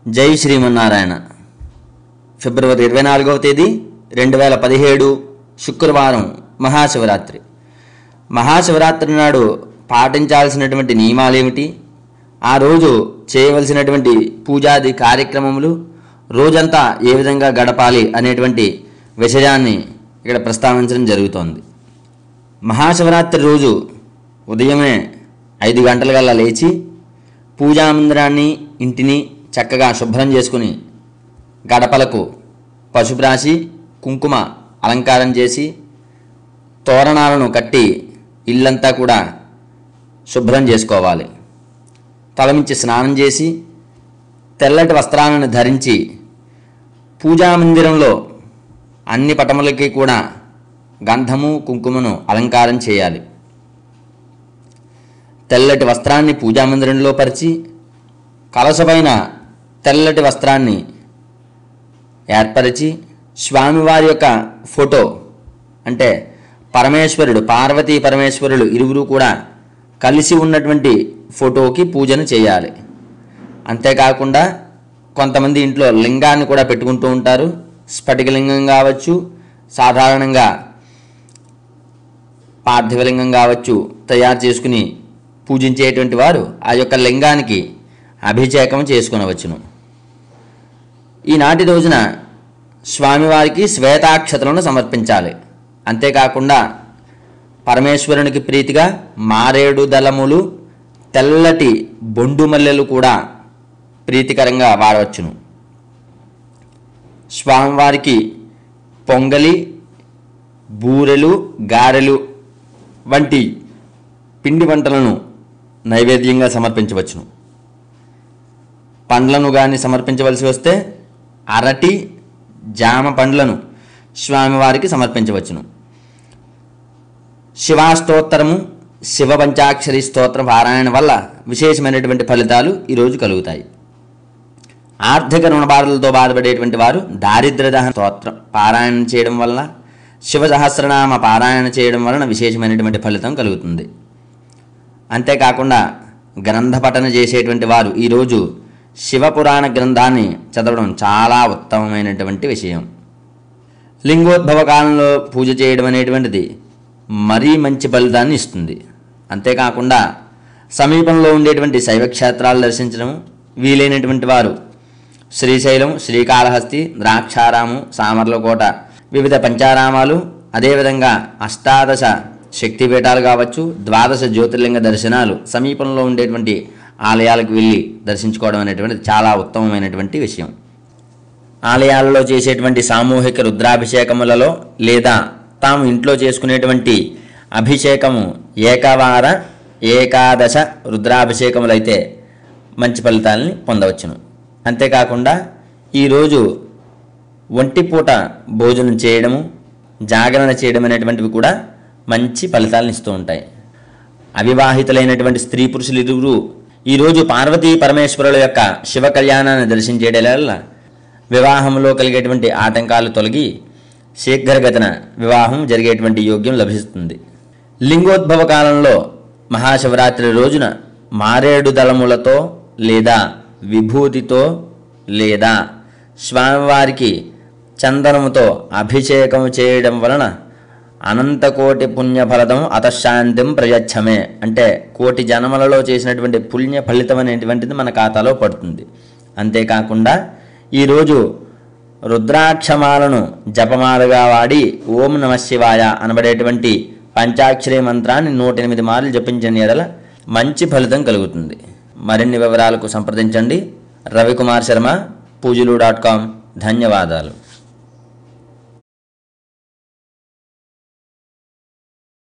జై శ్రీమన్నారాయణ ఫిబ్రవరి ఇరవై నాలుగవ తేదీ రెండు వేల పదిహేడు శుక్రవారం మహాశివరాత్రి మహాశివరాత్రి నాడు పాటించాల్సినటువంటి నియమాలు ఏమిటి ఆ రోజు చేయవలసినటువంటి పూజాది కార్యక్రమములు రోజంతా ఏ విధంగా గడపాలి అనేటువంటి విషయాన్ని ఇక్కడ ప్రస్తావించడం జరుగుతోంది మహాశివరాత్రి రోజు ఉదయమే ఐదు గంటలకల్లా లేచి పూజా మందిరాన్ని ఇంటిని చక్కగా శుభ్రం చేసుకుని గడపలకు పసుపు రాసి కుంకుమ అలంకారం చేసి తోరణాలను కట్టి ఇల్లంతా కూడా శుభ్రం చేసుకోవాలి తలమించి స్నానం చేసి తెల్లటి వస్త్రాలను ధరించి పూజా మందిరంలో అన్ని పటములకి కూడా గంధము కుంకుమను అలంకారం చేయాలి తెల్లటి వస్త్రాన్ని పూజా మందిరంలో పరిచి కలసపైన తెల్లటి వస్త్రాన్ని ఏర్పరిచి స్వామివారి యొక్క ఫోటో అంటే పరమేశ్వరుడు పార్వతీ పరమేశ్వరులు ఇరువురు కూడా కలిసి ఉన్నటువంటి ఫోటోకి పూజను చేయాలి అంతేకాకుండా కొంతమంది ఇంట్లో లింగాన్ని కూడా పెట్టుకుంటూ ఉంటారు స్ఫటికలింగం కావచ్చు సాధారణంగా పార్థివలింగం కావచ్చు తయారు చేసుకుని పూజించేటువంటి వారు ఆ యొక్క లింగానికి అభిషేకం చేసుకునవచ్చును ఈనాటి రోజున స్వామివారికి శ్వేతాక్షతలను సమర్పించాలి అంతేకాకుండా పరమేశ్వరునికి ప్రీతిగా మారేడు దళములు తెల్లటి బొండు మల్లెలు కూడా ప్రీతికరంగా వాడవచ్చును స్వామివారికి పొంగలి బూరెలు గారెలు వంటి పిండి వంటలను నైవేద్యంగా సమర్పించవచ్చును పండ్లను కానీ సమర్పించవలసి వస్తే అరటి జామ పండ్లను స్వామివారికి సమర్పించవచ్చును శివాస్తోత్తరము శివ పంచాక్షరి స్తోత్ర పారాయణ వల్ల విశేషమైనటువంటి ఫలితాలు ఈరోజు కలుగుతాయి ఆర్థిక రుణబాధలతో బాధపడేటువంటి వారు దారిద్ర్య స్తోత్రం పారాయణ చేయడం వల్ల శివ సహస్రనామ పారాయణ చేయడం వలన విశేషమైనటువంటి ఫలితం కలుగుతుంది అంతేకాకుండా గ్రంథ పఠన చేసేటువంటి వారు ఈరోజు శివపురాణ గ్రంథాన్ని చదవడం చాలా ఉత్తమమైనటువంటి విషయం లింగోద్భవ కాలంలో పూజ చేయడం అనేటువంటిది మరీ మంచి ఫలితాన్ని ఇస్తుంది అంతేకాకుండా సమీపంలో ఉండేటువంటి శైవ క్షేత్రాలు దర్శించడం వీలైనటువంటి వారు శ్రీశైలం శ్రీకాళహస్తి ద్రాక్షారాము సామర్లకోట వివిధ పంచారామాలు అదేవిధంగా అష్టాదశ శక్తిపీఠాలు కావచ్చు ద్వాదశ జ్యోతిర్లింగ దర్శనాలు సమీపంలో ఉండేటువంటి ఆలయాలకు వెళ్ళి దర్శించుకోవడం అనేటువంటిది చాలా ఉత్తమమైనటువంటి విషయం ఆలయాలలో చేసేటువంటి సామూహిక రుద్రాభిషేకములలో లేదా తాము ఇంట్లో చేసుకునేటువంటి అభిషేకము ఏకవార ఏకాదశ రుద్రాభిషేకములైతే మంచి ఫలితాలని పొందవచ్చును అంతేకాకుండా ఈరోజు ఒంటిపూట భోజనం చేయడము జాగరణ చేయడం అనేటువంటివి కూడా మంచి ఫలితాలను ఇస్తూ ఉంటాయి అవివాహితులైనటువంటి స్త్రీ పురుషులు ఇరువురు ఈరోజు పార్వతీ పరమేశ్వరుల యొక్క శివ కళ్యాణాన్ని దర్శించేటల వివాహంలో కలిగేటువంటి ఆటంకాలు తొలగి శీఘ్రగతిన వివాహం జరిగేటువంటి యోగ్యం లభిస్తుంది లింగోద్భవ కాలంలో మహాశివరాత్రి రోజున మారేడు దళములతో లేదా విభూతితో లేదా స్వామివారికి చందనముతో అభిషేకం చేయడం వలన అనంతకోటి పుణ్యఫలదం అతశాంతిం ప్రయచ్చమే అంటే కోటి జన్మలలో చేసినటువంటి పుణ్య ఫలితం అనేటువంటిది మన ఖాతాలో పడుతుంది అంతేకాకుండా ఈరోజు రుద్రాక్షమాలను జపమాలగా వాడి ఓం నమ శివాయ అనబడేటువంటి పంచాక్షరి మంత్రాన్ని నూట ఎనిమిది మార్లు జపించిన ఎడల మంచి ఫలితం కలుగుతుంది మరిన్ని వివరాలకు సంప్రదించండి రవికుమార్ శర్మ పూజలు డాట్ కామ్ ధన్యవాదాలు